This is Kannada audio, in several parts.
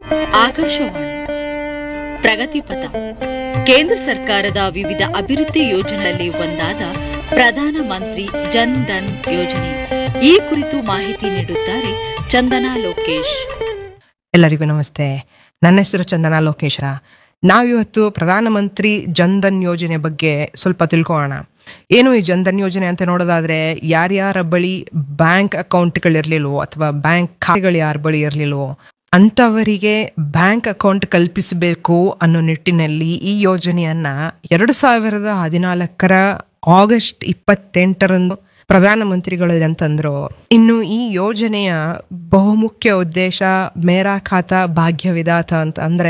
ಆಕಾಶವಾಣಿ ಪ್ರಗತಿಪಥ ಕೇಂದ್ರ ಸರ್ಕಾರದ ವಿವಿಧ ಅಭಿವೃದ್ಧಿ ಯೋಜನೆಗಳಲ್ಲಿ ಒಂದಾದ ಪ್ರಧಾನ ಮಂತ್ರಿ ಜನ್ ಧನ್ ಯೋಜನೆ ಈ ಕುರಿತು ಮಾಹಿತಿ ನೀಡುತ್ತಾರೆ ಚಂದನಾ ಲೋಕೇಶ್ ಎಲ್ಲರಿಗೂ ನಮಸ್ತೆ ನನ್ನ ಹೆಸರು ಚಂದನಾ ಲೋಕೇಶ ನಾವಿವತ್ತು ಪ್ರಧಾನಮಂತ್ರಿ ಜನ್ಧನ್ ಯೋಜನೆ ಬಗ್ಗೆ ಸ್ವಲ್ಪ ತಿಳ್ಕೊಳ್ಳೋಣ ಏನು ಈ ಜನ್ಧನ್ ಯೋಜನೆ ಅಂತ ನೋಡೋದಾದ್ರೆ ಯಾರ್ಯಾರ ಬಳಿ ಬ್ಯಾಂಕ್ ಅಕೌಂಟ್ಗಳಿರ್ಲಿಲ್ವೋ ಅಥವಾ ಬ್ಯಾಂಕ್ ಖಾತೆಗಳು ಯಾರ ಬಳಿ ಇರಲಿಲ್ವೋ ಅಂಥವರಿಗೆ ಬ್ಯಾಂಕ್ ಅಕೌಂಟ್ ಕಲ್ಪಿಸಬೇಕು ಅನ್ನೋ ನಿಟ್ಟಿನಲ್ಲಿ ಈ ಯೋಜನೆಯನ್ನ ಎರಡು ಸಾವಿರದ ಹದಿನಾಲ್ಕರ ಆಗಸ್ಟ್ ಇಪ್ಪತ್ತೆಂಟರಂದು ಪ್ರಧಾನಮಂತ್ರಿಗಳು ಅಂತಂದ್ರು ಇನ್ನು ಈ ಯೋಜನೆಯ ಬಹುಮುಖ್ಯ ಉದ್ದೇಶ ಮೇರಾ ಖಾತಾ ಭಾಗ್ಯ ವಿಧಾತ ಅಂತ ಅಂದ್ರೆ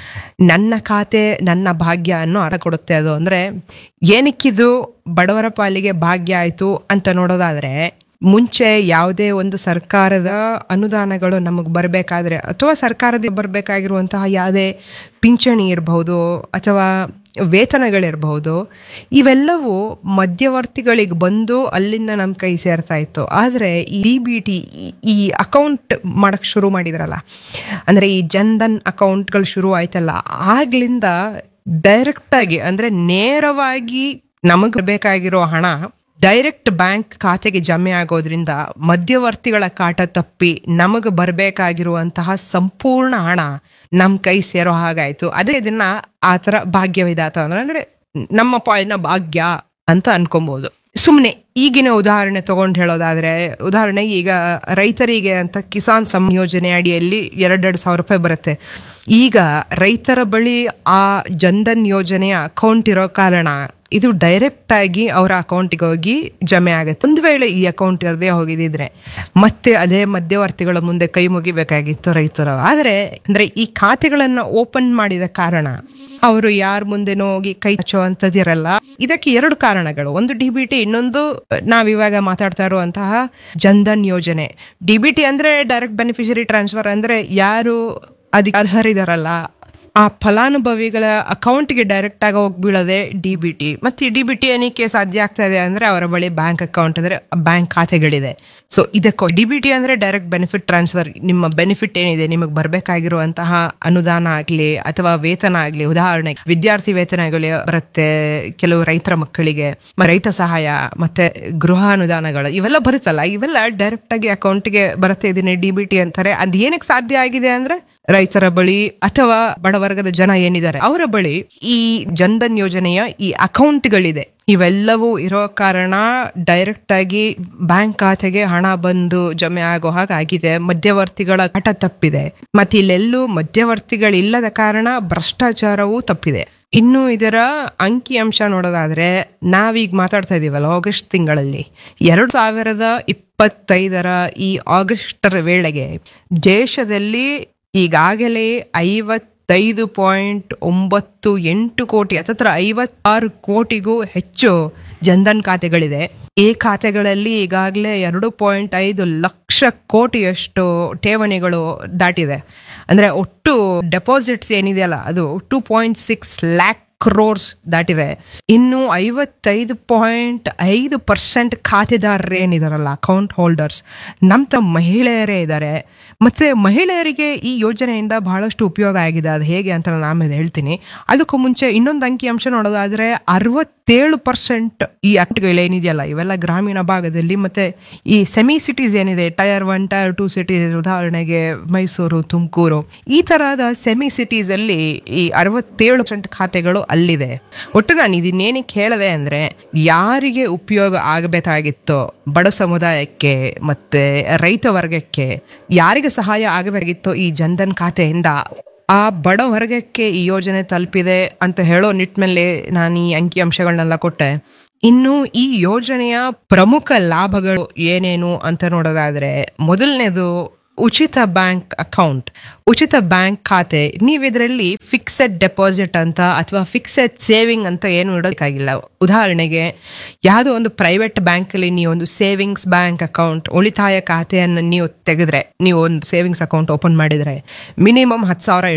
ನನ್ನ ಖಾತೆ ನನ್ನ ಭಾಗ್ಯ ಅನ್ನೋ ಅರ್ಥ ಕೊಡುತ್ತೆ ಅದು ಅಂದ್ರೆ ಏನಕ್ಕಿದು ಬಡವರ ಪಾಲಿಗೆ ಭಾಗ್ಯ ಆಯ್ತು ಅಂತ ನೋಡೋದಾದ್ರೆ ಮುಂಚೆ ಯಾವುದೇ ಒಂದು ಸರ್ಕಾರದ ಅನುದಾನಗಳು ನಮಗೆ ಬರಬೇಕಾದ್ರೆ ಅಥವಾ ಸರ್ಕಾರದ ಬರಬೇಕಾಗಿರುವಂತಹ ಯಾವುದೇ ಪಿಂಚಣಿ ಇರಬಹುದು ಅಥವಾ ವೇತನಗಳಿರಬಹುದು ಇವೆಲ್ಲವೂ ಮಧ್ಯವರ್ತಿಗಳಿಗೆ ಬಂದು ಅಲ್ಲಿಂದ ನಮ್ಮ ಕೈ ಸೇರ್ತಾ ಇತ್ತು ಆದರೆ ಈ ಡಿ ಬಿ ಟಿ ಈ ಅಕೌಂಟ್ ಮಾಡಕ್ಕೆ ಶುರು ಮಾಡಿದ್ರಲ್ಲ ಅಂದರೆ ಈ ಜನ್ಧನ್ ಅಕೌಂಟ್ಗಳು ಶುರು ಆಯ್ತಲ್ಲ ಆಗ್ಲಿಂದ ಡೈರೆಕ್ಟಾಗಿ ಅಂದರೆ ನೇರವಾಗಿ ನಮಗೆ ಬೇಕಾಗಿರೋ ಹಣ ಡೈರೆಕ್ಟ್ ಬ್ಯಾಂಕ್ ಖಾತೆಗೆ ಜಮೆ ಆಗೋದ್ರಿಂದ ಮಧ್ಯವರ್ತಿಗಳ ಕಾಟ ತಪ್ಪಿ ನಮಗೆ ಬರಬೇಕಾಗಿರುವಂತಹ ಸಂಪೂರ್ಣ ಹಣ ನಮ್ಮ ಕೈ ಸೇರೋ ಹಾಗಾಯ್ತು ಅದೇ ಇದನ್ನ ಆ ಥರ ಭಾಗ್ಯ ವಿಧಾತ ಅಂದ್ರೆ ಅಂದ್ರೆ ನಮ್ಮ ಪಾಲಿನ ಭಾಗ್ಯ ಅಂತ ಅನ್ಕೊಬಹುದು ಸುಮ್ಮನೆ ಈಗಿನ ಉದಾಹರಣೆ ತಗೊಂಡು ಹೇಳೋದಾದ್ರೆ ಉದಾಹರಣೆಗೆ ಈಗ ರೈತರಿಗೆ ಅಂತ ಕಿಸಾನ್ ಸಮ್ ಯೋಜನೆ ಅಡಿಯಲ್ಲಿ ಎರಡೆರಡು ಸಾವಿರ ರೂಪಾಯಿ ಬರುತ್ತೆ ಈಗ ರೈತರ ಬಳಿ ಆ ಜನ್ಧನ್ ಯೋಜನೆಯ ಅಕೌಂಟ್ ಇರೋ ಕಾರಣ ಇದು ಡೈರೆಕ್ಟ್ ಆಗಿ ಅವರ ಅಕೌಂಟಿಗೆ ಹೋಗಿ ಜಮೆ ಆಗುತ್ತೆ ಒಂದು ವೇಳೆ ಈ ಅಕೌಂಟ್ ಇರದೇ ಹೋಗಿದ್ರೆ ಮತ್ತೆ ಅದೇ ಮಧ್ಯವರ್ತಿಗಳ ಮುಂದೆ ಕೈ ಮುಗಿಬೇಕಾಗಿತ್ತು ರೈತರು ಆದರೆ ಅಂದ್ರೆ ಈ ಖಾತೆಗಳನ್ನ ಓಪನ್ ಮಾಡಿದ ಕಾರಣ ಅವರು ಯಾರ ಮುಂದೆನೋ ಹೋಗಿ ಕೈ ಹಚ್ಚುವಂಥದ್ದಿರಲ್ಲ ಇದಕ್ಕೆ ಎರಡು ಕಾರಣಗಳು ಒಂದು ಡಿ ಬಿ ಟಿ ಇನ್ನೊಂದು ನಾವಿವಾಗ ಮಾತಾಡ್ತಾ ಇರುವಂತಹ ಜನ್ಧನ್ ಯೋಜನೆ ಡಿ ಬಿ ಟಿ ಅಂದ್ರೆ ಡೈರೆಕ್ಟ್ ಬೆನಿಫಿಷರಿ ಟ್ರಾನ್ಸ್ಫರ್ ಅಂದ್ರೆ ಯಾರು ಅದಕ್ಕೆ ಅರ್ಹರಿದಾರಲ್ಲ ಆ ಫಲಾನುಭವಿಗಳ ಅಕೌಂಟ್ಗೆ ಡೈರೆಕ್ಟ್ ಆಗಿ ಹೋಗಿ ಬೀಳೋದೆ ಡಿ ಬಿ ಟಿ ಮತ್ತೆ ಡಿ ಬಿ ಟಿ ಏನಕ್ಕೆ ಸಾಧ್ಯ ಆಗ್ತಾ ಇದೆ ಅಂದ್ರೆ ಅವರ ಬಳಿ ಬ್ಯಾಂಕ್ ಅಕೌಂಟ್ ಅಂದ್ರೆ ಬ್ಯಾಂಕ್ ಖಾತೆಗಳಿದೆ ಸೊ ಇದಕ್ಕೂ ಡಿ ಬಿ ಟಿ ಅಂದ್ರೆ ಡೈರೆಕ್ಟ್ ಬೆನಿಫಿಟ್ ಟ್ರಾನ್ಸ್ಫರ್ ನಿಮ್ಮ ಬೆನಿಫಿಟ್ ಏನಿದೆ ನಿಮಗೆ ಬರಬೇಕಾಗಿರುವಂತಹ ಅನುದಾನ ಆಗ್ಲಿ ಅಥವಾ ವೇತನ ಆಗ್ಲಿ ಉದಾಹರಣೆಗೆ ವಿದ್ಯಾರ್ಥಿ ವೇತನಗಳು ಬರುತ್ತೆ ಕೆಲವು ರೈತರ ಮಕ್ಕಳಿಗೆ ಮ- ರೈತ ಸಹಾಯ ಮತ್ತೆ ಗೃಹ ಅನುದಾನಗಳು ಇವೆಲ್ಲ ಬರುತ್ತಲ್ಲ ಇವೆಲ್ಲ ಡೈರೆಕ್ಟ್ ಆಗಿ ಅಕೌಂಟ್ಗೆ ಬರುತ್ತೆ ಇದನ್ನ ಡಿ ಬಿ ಟಿ ಅಂತಾರೆ ಅದ್ ಏನಕ್ಕೆ ಸಾಧ್ಯ ಆಗಿದೆ ಅಂದ್ರೆ ರೈತರ ಬಳಿ ಅಥವಾ ಬಡವರ್ಗದ ಜನ ಏನಿದ್ದಾರೆ ಅವರ ಬಳಿ ಈ ಜನ್ಧನ್ ಯೋಜನೆಯ ಈ ಅಕೌಂಟ್ಗಳಿದೆ ಇವೆಲ್ಲವೂ ಇರೋ ಕಾರಣ ಡೈರೆಕ್ಟ್ ಆಗಿ ಬ್ಯಾಂಕ್ ಖಾತೆಗೆ ಹಣ ಬಂದು ಜಮೆ ಆಗೋ ಹಾಗಾಗಿದೆ ಮಧ್ಯವರ್ತಿಗಳ ಹಠ ತಪ್ಪಿದೆ ಮತ್ತೆ ಇಲ್ಲೆಲ್ಲೂ ಮಧ್ಯವರ್ತಿಗಳಿಲ್ಲದ ಕಾರಣ ಭ್ರಷ್ಟಾಚಾರವೂ ತಪ್ಪಿದೆ ಇನ್ನು ಇದರ ಅಂಕಿ ಅಂಶ ನೋಡೋದಾದ್ರೆ ನಾವೀಗ ಮಾತಾಡ್ತಾ ಇದೀವಲ್ಲ ಆಗಸ್ಟ್ ತಿಂಗಳಲ್ಲಿ ಎರಡ್ ಸಾವಿರದ ಇಪ್ಪತ್ತೈದರ ಈ ಆಗಸ್ಟರ ವೇಳೆಗೆ ದೇಶದಲ್ಲಿ ಈಗಾಗಲೇ ಐವತ್ತೈದು ಪಾಯಿಂಟ್ ಒಂಬತ್ತು ಎಂಟು ಕೋಟಿ ಹತ್ತತ್ರ ಐವತ್ತಾರು ಕೋಟಿಗೂ ಹೆಚ್ಚು ಜನ್ಧನ್ ಖಾತೆಗಳಿದೆ ಈ ಖಾತೆಗಳಲ್ಲಿ ಈಗಾಗಲೇ ಎರಡು ಪಾಯಿಂಟ್ ಐದು ಲಕ್ಷ ಕೋಟಿಯಷ್ಟು ಠೇವಣಿಗಳು ದಾಟಿದೆ ಅಂದ್ರೆ ಒಟ್ಟು ಡೆಪಾಸಿಟ್ಸ್ ಏನಿದೆಯಲ್ಲ ಅದು two point six lakh crores ದಾಟಿದೆ ಇನ್ನು ಐವತ್ತೈದು ಪಾಯಿಂಟ್ ಐದು ಪರ್ಸೆಂಟ್ ಖಾತೆದಾರರು ಏನಿದಾರಲ್ಲ ಅಕೌಂಟ್ ಹೋಲ್ಡರ್ಸ್ ನಮ್ಮ ಮಹಿಳೆಯರೇ ಇದ್ದಾರೆ ಮತ್ತೆ ಮಹಿಳೆಯರಿಗೆ ಈ ಯೋಜನೆಯಿಂದ ಬಹಳಷ್ಟು ಉಪಯೋಗ ಆಗಿದೆ ಅದು ಹೇಗೆ ಅಂತ ನಾನು ಆಮೇಲೆ ಹೇಳ್ತೀನಿ ಅದಕ್ಕೂ ಮುಂಚೆ ಇನ್ನೊಂದು ಅಂಕಿ ಅಂಶ ನೋಡೋದಾದ್ರೆ ಅರವತ್ತೇಳು ಪರ್ಸೆಂಟ್ ಈ ಅಕೌಂಟ್ಗಳು ಏನಿದೆಯಲ್ಲ ಇವೆಲ್ಲ ಗ್ರಾಮೀಣ ಭಾಗದಲ್ಲಿ ಮತ್ತೆ ಈ ಸೆಮಿ ಸಿಟೀಸ್ ಏನಿದೆ tier one tier two cities ಉದಾಹರಣೆಗೆ ಮೈಸೂರು ತುಮಕೂರು ಈ ತರಹದ ಸೆಮಿ ಸಿಟೀಸ್ ಅಲ್ಲಿ ಈ ಅರವತ್ತೇಳು ಪರ್ಸೆಂಟ್ ಖಾತೆಗಳು ಅಲ್ಲಿದೆ ಒಟ್ಟು ನಾನು ಇದನ್ನೇನಕ್ಕೆ ಹೇಳವೆ ಅಂದ್ರೆ ಯಾರಿಗೆ ಉಪಯೋಗ ಆಗಬೇಕಾಗಿತ್ತೋ ಬಡ ಸಮುದಾಯಕ್ಕೆ ಮತ್ತೆ ರೈತ ವರ್ಗಕ್ಕೆ ಯಾರಿಗೆ ಸಹಾಯ ಆಗಬೇಕಿತ್ತೋ ಈ ಜನ್ಧನ್ ಖಾತೆಯಿಂದ ಆ ಬಡ ವರ್ಗಕ್ಕೆ ಈ ಯೋಜನೆ ತಲುಪಿದೆ ಅಂತ ಹೇಳೋ ನಿಟ್ಟಿನಲ್ಲಿ ನಾನು ಈ ಅಂಕಿ ಅಂಶಗಳನ್ನೆಲ್ಲ ಕೊಟ್ಟೆ ಇನ್ನು ಈ ಯೋಜನೆಯ ಪ್ರಮುಖ ಲಾಭಗಳು ಏನೇನು ಅಂತ ನೋಡೋದಾದ್ರೆ ಮೊದಲನೇದು ಉಚಿತ ಬ್ಯಾಂಕ್ ಅಕೌಂಟ್ ಉಚಿತ ಬ್ಯಾಂಕ್ ಖಾತೆ ನೀವು ಇದರಲ್ಲಿ ಫಿಕ್ಸೆಡ್ ಡೆಪಾಸಿಟ್ ಅಂತ ಅಥವಾ ಫಿಕ್ಸೆಡ್ ಸೇವಿಂಗ್ ಅಂತ ಏನು ಇಡೋಕ್ಕಾಗಿಲ್ಲ ಉದಾಹರಣೆಗೆ ಯಾವುದೋ ಒಂದು ಪ್ರೈವೇಟ್ ಬ್ಯಾಂಕಲ್ಲಿ ನೀವು ಒಂದು ಸೇವಿಂಗ್ಸ್ ಬ್ಯಾಂಕ್ ಅಕೌಂಟ್ ಉಳಿತಾಯ ಖಾತೆಯನ್ನು ನೀವು ತೆಗೆದ್ರೆ ನೀವು ಒಂದು ಸೇವಿಂಗ್ಸ್ ಅಕೌಂಟ್ ಓಪನ್ ಮಾಡಿದ್ರೆ ಮಿನಿಮಮ್ ಹತ್ತು ಸಾವಿರ ಇಡಬೇಕು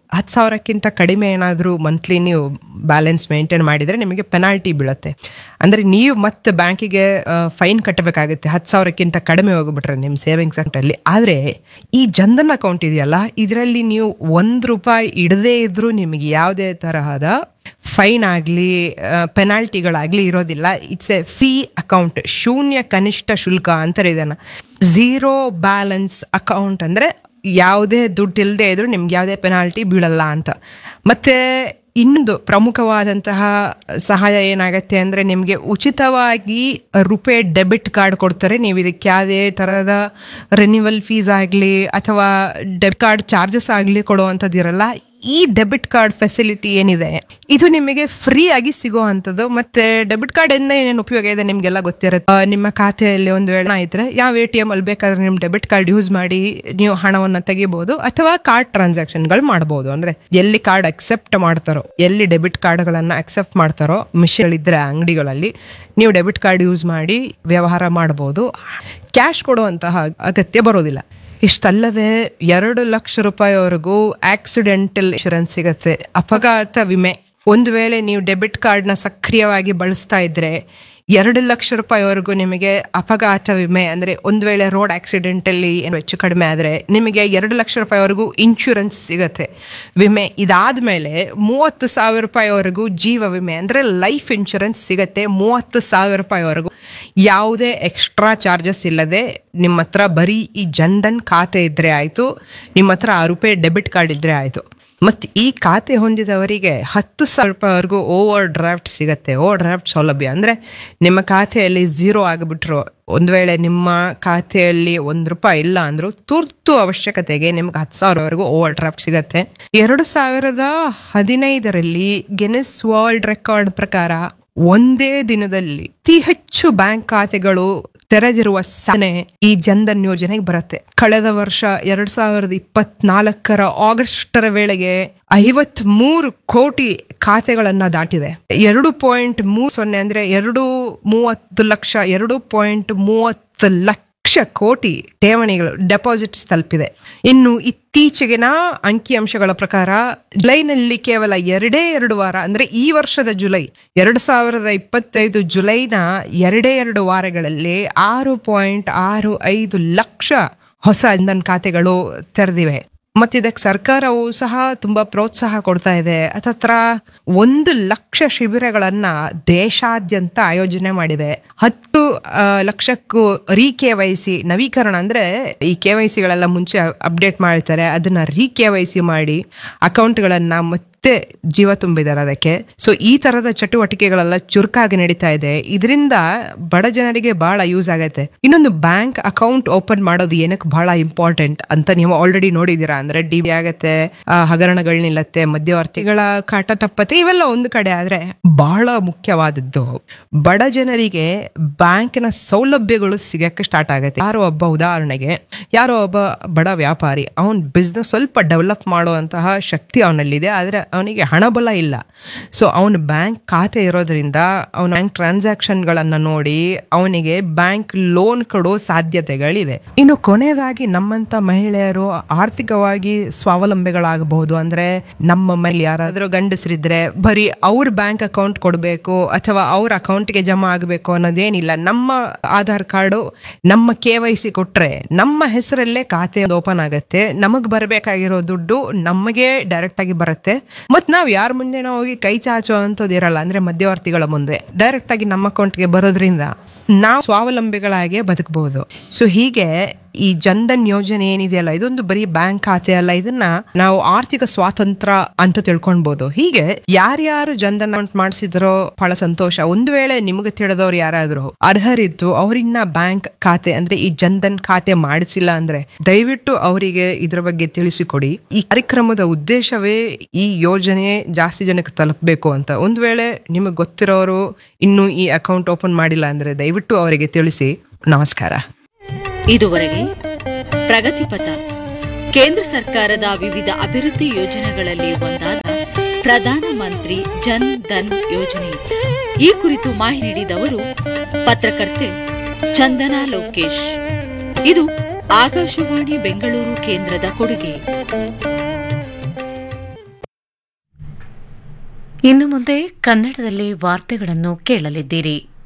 ಹತ್ತು ಸಾವಿರಕ್ಕಿಂತ ಕಡಿಮೆ ಏನಾದರೂ ಮಂತ್ಲಿ ನೀವು ಬ್ಯಾಲೆನ್ಸ್ ಮೇಂಟೈನ್ ಮಾಡಿದರೆ ನಿಮಗೆ ಪೆನಾಲ್ಟಿ ಬೀಳುತ್ತೆ ಅಂದರೆ ನೀವು ಮತ್ತೆ ಬ್ಯಾಂಕಿಗೆ ಫೈನ್ ಕಟ್ಟಬೇಕಾಗುತ್ತೆ ಹತ್ತು ಸಾವಿರಕ್ಕಿಂತ ಕಡಿಮೆ ಹೋಗ್ಬಿಟ್ರೆ ನಿಮ್ಮ ಸೇವಿಂಗ್ಸ್ ಅಕೌಂಟಲ್ಲಿ ಆದರೆ ಈ ಜನ್ಧನ್ ಅಕೌಂಟ್ ಇದೆಯಲ್ಲ ಇದರಲ್ಲಿ ನೀವು ಒಂದು ರೂಪಾಯಿ ಇಡದೇ ಇದ್ರೂ ನಿಮಗೆ ಯಾವುದೇ ತರಹದ ಫೈನ್ ಆಗಲಿ ಪೆನಾಲ್ಟಿಗಳಾಗಲಿ ಇರೋದಿಲ್ಲ ಇಟ್ಸ್ ಎ ಫ್ರೀ ಅಕೌಂಟ್ ಶೂನ್ಯ ಕನಿಷ್ಠ ಶುಲ್ಕ ಅಂತಾರೆ ಇದನ್ನು ಝೀರೋ ಬ್ಯಾಲೆನ್ಸ್ ಅಕೌಂಟ್ ಅಂದರೆ ಯಾವುದೇ ದುಡ್ಡು ಇಲ್ಲದೆ ಇದ್ರೂ ನಿಮ್ಗೆ ಯಾವುದೇ ಪೆನಾಲ್ಟಿ ಬೀಳಲ್ಲ ಅಂತ ಮತ್ತೆ ಇನ್ನೊಂದು ಪ್ರಮುಖವಾದಂತಹ ಸಹಾಯ ಏನಾಗತ್ತೆ ಅಂದರೆ ನಿಮಗೆ ಉಚಿತವಾಗಿ ರುಪೇ ಡೆಬಿಟ್ ಕಾರ್ಡ್ ಕೊಡ್ತಾರೆ ನೀವು ಇದಕ್ಕೆ ಯಾವುದೇ ಥರದ ರಿನ್ಯೂವಲ್ ಫೀಸ್ ಆಗಲಿ ಅಥವಾ ಡೆಬಿಟ್ ಕಾರ್ಡ್ ಚಾರ್ಜಸ್ ಆಗಲಿ ಕೊಡುವಂಥದ್ದಿರಲ್ಲ ಈ ಡೆಬಿಟ್ ಕಾರ್ಡ್ ಫೆಸಿಲಿಟಿ ಏನಿದೆ ಇದು ನಿಮಗೆ ಫ್ರೀ ಆಗಿ ಸಿಗೋ ಅಂಥದ್ದು ಮತ್ತೆ ಡೆಬಿಟ್ ಕಾರ್ಡ್ ಇಂದ ಏನೇನು ಉಪಯೋಗ ಇದೆ ನಿಮಗೆಲ್ಲ ಗೊತ್ತಿರುತ್ತೆ ಆ, ನಿಮ್ಮ ಖಾತೆಯಲ್ಲಿ ಒಂದು ವೇಳೆ ಇದ್ರೆ ಯಾವ ಎ ಟಿ ಎಮ್ ಅಲ್ಲಿ ಬೇಕಾದ್ರೆ ನಿಮ್ಮ ಡೆಬಿಟ್ ಕಾರ್ಡ್ ಯೂಸ್ ಮಾಡಿ ನೀವು ಹಣವನ್ನು ತೆಗಿಬಹುದು ಅಥವಾ ಕಾರ್ಡ್ ಟ್ರಾನ್ಸಾಕ್ಷನ್ಗಳು ಮಾಡಬಹುದು ಅಂದ್ರೆ ಎಲ್ಲಿ ಕಾರ್ಡ್ ಅಕ್ಸೆಪ್ಟ್ ಮಾಡ್ತಾರೋ ಎಲ್ಲಿ ಡೆಬಿಟ್ ಕಾರ್ಡ್ಗಳನ್ನ ಅಕ್ಸೆಪ್ಟ್ ಮಾಡ್ತಾರೋ ಮಿಷನ್ ಇದ್ರೆ ಅಂಗಡಿಗಳಲ್ಲಿ ನೀವು ಡೆಬಿಟ್ ಕಾರ್ಡ್ ಯೂಸ್ ಮಾಡಿ ವ್ಯವಹಾರ ಮಾಡಬಹುದು ಕ್ಯಾಶ್ ಕೊಡುವಂತಹ ಅಗತ್ಯ ಬರೋದಿಲ್ಲ ಇಷ್ಟಲ್ಲವೇ ಎರಡು ಲಕ್ಷ ರೂಪಾಯಿವರೆಗೂ ಆಕ್ಸಿಡೆಂಟಲ್ ಇನ್ಶೂರೆನ್ಸ್ ಸಿಗತ್ತೆ ಅಪಘಾತ ವಿಮೆ ಒಂದು ವೇಳೆ ನೀವು ಡೆಬಿಟ್ ಕಾರ್ಡ್ನ ಸಕ್ರಿಯವಾಗಿ ಬಳಸ್ತಾ ಇದ್ರೆ ಎರಡು ಲಕ್ಷ ರೂಪಾಯಿವರೆಗೂ ನಿಮಗೆ ಅಪಘಾತ ವಿಮೆ ಅಂದರೆ ಒಂದು ವೇಳೆ ರೋಡ್ ಆಕ್ಸಿಡೆಂಟಲ್ಲಿ ಏನು ಹೆಚ್ಚು ಕಡಿಮೆ ಆದರೆ ನಿಮಗೆ ಎರಡು ಲಕ್ಷ ರೂಪಾಯಿವರೆಗೂ ಇನ್ಶೂರೆನ್ಸ್ ಸಿಗತ್ತೆ ವಿಮೆ ಇದಾದ ಮೇಲೆ ಮೂವತ್ತು ಸಾವಿರ ರೂಪಾಯಿವರೆಗೂ ಜೀವ ವಿಮೆ ಅಂದರೆ ಲೈಫ್ ಇನ್ಶೂರೆನ್ಸ್ ಸಿಗತ್ತೆ ಮೂವತ್ತು ಸಾವಿರ ರೂಪಾಯಿವರೆಗೂ ಯಾವುದೇ ಎಕ್ಸ್ಟ್ರಾ ಚಾರ್ಜಸ್ ಇಲ್ಲದೆ ನಿಮ್ಮ ಹತ್ರ ಬರೀ ಈ ಜನ್ಧನ್ ಖಾತೆ ಇದ್ರೆ ಆಯಿತು ನಿಮ್ಮ ಹತ್ರ ಆ ರೂಪಾಯಿ ಡೆಬಿಟ್ ಕಾರ್ಡ್ ಇದ್ರೆ ಆಯಿತು ಮತ್ತು ಈ ಖಾತೆ ಹೊಂದಿದವರಿಗೆ ಹತ್ತು ಸಾವಿರ ರೂಪಾಯಿವರೆಗೂ ಓವರ್ ಡ್ರಾಫ್ಟ್ ಸಿಗತ್ತೆ ಓವರ್ ಡ್ರಾಫ್ಟ್ ಸೌಲಭ್ಯ ಅಂದರೆ ನಿಮ್ಮ ಖಾತೆಯಲ್ಲಿ ಝೀರೋ ಆಗಿಬಿಟ್ರು ಒಂದು ವೇಳೆ ನಿಮ್ಮ ಖಾತೆಯಲ್ಲಿ ಒಂದು ರೂಪಾಯಿ ಇಲ್ಲ ಅಂದ್ರೂ ತುರ್ತು ಅವಶ್ಯಕತೆಗೆ ನಿಮ್ಗೆ ಹತ್ತು ಸಾವಿರವರೆಗೂ ಓವರ್ ಡ್ರಾಫ್ಟ್ ಸಿಗತ್ತೆ ಎರಡು ಸಾವಿರದ ಹದಿನೈದರಲ್ಲಿ ಗೆನೆಸ್ ವರ್ಲ್ಡ್ ರೆಕಾರ್ಡ್ ಪ್ರಕಾರ ಒಂದೇ ದಿನದಲ್ಲಿ ಅತಿ ಹೆಚ್ಚು ಬ್ಯಾಂಕ್ ಖಾತೆಗಳು ತೆರೆದಿರುವ ಸಾಧನೆ ಈ ಜನ್ಧನ್ ಯೋಜನೆಗೆ ಬರುತ್ತೆ ಕಳೆದ ವರ್ಷ ಎರಡ್ ಸಾವಿರದ ಇಪ್ಪತ್ನಾಲ್ಕರ ಆಗಸ್ಟರ ವೇಳೆಗೆ ಐವತ್ ಮೂರು ಕೋಟಿ ಖಾತೆಗಳನ್ನ ದಾಟಿದೆ ಎರಡು ಪಾಯಿಂಟ್ ಮೂರು ಸೊನ್ನೆ ಅಂದ್ರೆ ಎರಡು ಮೂವತ್ತು ಲಕ್ಷ ಎರಡು ಪಾಯಿಂಟ್ ಮೂವತ್ತು ಲಕ್ಷ ಕೋಟಿ ಠೇವಣಿಗಳು ಡೆಪಾಸಿಟ್ಸ್ ತಲುಪಿದೆ ಇನ್ನು ಇತ್ತೀಚೆಗಿನ ಅಂಕಿಅಂಶಗಳ ಪ್ರಕಾರ ಜುಲೈನಲ್ಲಿ ಕೇವಲ ಎರಡೇ ಎರಡು ವಾರ ಅಂದ್ರೆ ಈ ವರ್ಷದ ಜುಲೈ ಎರಡು ಸಾವಿರದ ಇಪ್ಪತ್ತೈದು ಜುಲೈನ ಎರಡೇ ಎರಡು ವಾರಗಳಲ್ಲಿ ಆರು ಪಾಯಿಂಟ್ ಆರು ಐದು ಲಕ್ಷ ಹೊಸ ಜನ್ಧನ್ ಖಾತೆಗಳು ತೆರೆದಿವೆ ಮತ್ತೆ ಇದಕ್ಕೆ ಸರ್ಕಾರವು ಸಹ ತುಂಬಾ ಪ್ರೋತ್ಸಾಹ ಕೊಡ್ತಾ ಇದೆ ಹತ್ತತ್ರ ಒಂದು ಲಕ್ಷ ಶಿಬಿರಗಳನ್ನ ದೇಶಾದ್ಯಂತ ಆಯೋಜನೆ ಮಾಡಿದೆ ಹತ್ತು ಆ, ಲಕ್ಷಕ್ಕೂ ರೀ ಕೆ ವೈ ಸಿ ನವೀಕರಣ ಅಂದ್ರೆ ಈ ಕೆ ವೈ ಸಿಗಳೆಲ್ಲ ಮುಂಚೆ ಅಪ್ಡೇಟ್ ಮಾಡ್ತಾರೆ ಅದನ್ನ ರೀ ಕೆ ವೈ ಸಿ ಮಾಡಿ ಅಕೌಂಟ್ಗಳನ್ನ ಮತ್ತೆ ಜೀವ ತುಂಬಿದ್ದಾರೆ ಅದಕ್ಕೆ ಸೊ ಈ ತರದ ಚಟುವಟಿಕೆಗಳೆಲ್ಲ ಚುರುಕಾಗಿ ನಡೀತಾ ಇದೆ ಇದರಿಂದ ಬಡ ಜನರಿಗೆ ಬಹಳ ಯೂಸ್ ಆಗತ್ತೆ ಇನ್ನೊಂದು ಬ್ಯಾಂಕ್ ಅಕೌಂಟ್ ಓಪನ್ ಮಾಡೋದು ಏನಕ್ಕೆ ಬಹಳ ಇಂಪಾರ್ಟೆಂಟ್ ಅಂತ ನೀವು ಆಲ್ರೆಡಿ ನೋಡಿದೀರಾ ಅಂದ್ರೆ ಡಿ ಬಿ ಆಗತ್ತೆ ಆ, ಹಗರಣಗಳು ನಿಲ್ಲತ್ತೆ ಮಧ್ಯವರ್ತಿಗಳ ಕಾಟ ತಪ್ಪತ್ತೆ ಇವೆಲ್ಲ ಒಂದು ಕಡೆ ಆದ್ರೆ ಬಹಳ ಮುಖ್ಯವಾದದ್ದು ಬಡ ಜನರಿಗೆ ಬ್ಯಾಂಕಿನ ಸೌಲಭ್ಯಗಳು ಸಿಗಕ್ಕೆ ಸ್ಟಾರ್ಟ್ ಆಗತ್ತೆ ಯಾರೋ ಒಬ್ಬ ಉದಾಹರಣೆಗೆ ಯಾರೋ ಒಬ್ಬ ಬಡ ವ್ಯಾಪಾರಿ ಅವನ್ ಬಿಸ್ನೆಸ್ ಸ್ವಲ್ಪ ಡೆವಲಪ್ ಮಾಡುವಂತಹ ಶಕ್ತಿ ಅವನಲ್ಲಿದೆ ಆದ್ರೆ ಅವನಿಗೆ ಹಣಬಲ ಇಲ್ಲ ಸೊ ಅವನ ಬ್ಯಾಂಕ್ ಖಾತೆ ಇರೋದ್ರಿಂದ ಅವನ ಬ್ಯಾಂಕ್ ಟ್ರಾನ್ಸಾಕ್ಷನ್ಗಳನ್ನ ನೋಡಿ ಅವನಿಗೆ ಬ್ಯಾಂಕ್ ಲೋನ್ ಕೊಡೋ ಸಾಧ್ಯತೆಗಳಿವೆ ಇನ್ನು ಕೊನೆಯದಾಗಿ ನಮ್ಮಂತ ಮಹಿಳೆಯರು ಆರ್ಥಿಕವಾಗಿ ಸ್ವಾವಲಂಬಿಗಳಾಗಬಹುದು ಅಂದ್ರೆ ನಮ್ಮ ಮೇಲೆ ಯಾರಾದ್ರೂ ಗಂಡಸರಿದ್ರೆ ಬರೀ ಅವ್ರ ಬ್ಯಾಂಕ್ ಅಕೌಂಟ್ ಕೊಡಬೇಕು ಅಥವಾ ಅವ್ರ ಅಕೌಂಟ್ಗೆ ಜಮಾ ಆಗಬೇಕು ಅನ್ನೋದೇನಿಲ್ಲ ನಮ್ಮ ಆಧಾರ್ ಕಾರ್ಡು ನಮ್ಮ ಕೆ ವೈ ಸಿ ಕೊಟ್ರೆ ನಮ್ಮ ಹೆಸರಲ್ಲೇ ಖಾತೆ ಓಪನ್ ಆಗತ್ತೆ ನಮಗ್ ಬರಬೇಕಾಗಿರೋ ದುಡ್ಡು ನಮಗೆ ಡೈರೆಕ್ಟ್ ಆಗಿ ಬರುತ್ತೆ ಮತ್ ನಾವ್ ಯಾರ ಮುಂದೆ ಹೋಗಿ ಕೈ ಚಾಚೋ ಅಂತದ್ ಇರಲ್ಲ ಅಂದ್ರೆ ಮಧ್ಯವರ್ತಿಗಳ ಮುಂದೆ ಡೈರೆಕ್ಟ್ ಆಗಿ ನಮ್ಮ ಅಕೌಂಟ್ಗೆ ಬರೋದ್ರಿಂದ ನಾವು ಸ್ವಾವಲಂಬಿಗಳಾಗಿ ಬದುಕಬಹುದು ಸೊ ಹೀಗೆ ಈ ಜನ್ಧನ್ ಯೋಜನೆ ಏನಿದೆಯಲ್ಲ ಇದೊಂದು ಬರೀ ಬ್ಯಾಂಕ್ ಖಾತೆ ಅಲ್ಲ ಇದನ್ನ ನಾವು ಆರ್ಥಿಕ ಸ್ವಾತಂತ್ರ್ಯ ಅಂತ ತಿಳ್ಕೊಳ್ಬಹುದು ಹೀಗೆ ಯಾರ್ಯಾರು ಜನ್ಧನ್ ಅಕೌಂಟ್ ಮಾಡಿಸಿದ್ರೋ ಬಹಳ ಸಂತೋಷ ಒಂದು ವೇಳೆ ನಿಮಗೆ ತಿಳಿದವ್ರು ಯಾರಾದ್ರೂ ಅರ್ಹರಿದ್ದು ಅವರಿನ್ನ ಬ್ಯಾಂಕ್ ಖಾತೆ ಅಂದ್ರೆ ಈ ಜನ್ಧನ್ ಖಾತೆ ಮಾಡಿಸಿಲ್ಲ ಅಂದ್ರೆ ದಯವಿಟ್ಟು ಅವರಿಗೆ ಇದ್ರ ಬಗ್ಗೆ ತಿಳಿಸಿಕೊಡಿ ಈ ಕಾರ್ಯಕ್ರಮದ ಉದ್ದೇಶವೇ ಈ ಯೋಜನೆ ಜಾಸ್ತಿ ಜನಕ್ಕೆ ತಲುಪಬೇಕು ಅಂತ ಒಂದು ವೇಳೆ ನಿಮಗೆ ಗೊತ್ತಿರೋರು ಇನ್ನು ಈ ಅಕೌಂಟ್ ಓಪನ್ ಮಾಡಿಲ್ಲ ಅಂದ್ರೆ ದಯವಿಟ್ಟು ಅವರಿಗೆ ತಿಳಿಸಿ ನಮಸ್ಕಾರ ಇದುವರೆಗೆ ಪ್ರಗತಿಪಥ ಕೇಂದ್ರ ಸರ್ಕಾರದ ವಿವಿಧ ಅಭಿವೃದ್ಧಿ ಯೋಜನೆಗಳಲ್ಲಿ ಒಂದಾದ ಪ್ರಧಾನ ಮಂತ್ರಿ ಜನ್ ಧನ್ ಯೋಜನೆ ಈ ಕುರಿತು ಮಾಹಿತಿ ನೀಡಿದವರು ಪತ್ರಕರ್ತೆ ಚಂದನಾ ಲೋಕೇಶ್ ಇದು ಆಕಾಶವಾಣಿ ಬೆಂಗಳೂರು ಕೇಂದ್ರದ ಕೊಡುಗೆ ಇನ್ನು ಮುಂದೆ ಕನ್ನಡದಲ್ಲಿ ವಾರ್ತೆಗಳನ್ನು ಕೇಳಲಿದ್ದೀರಿ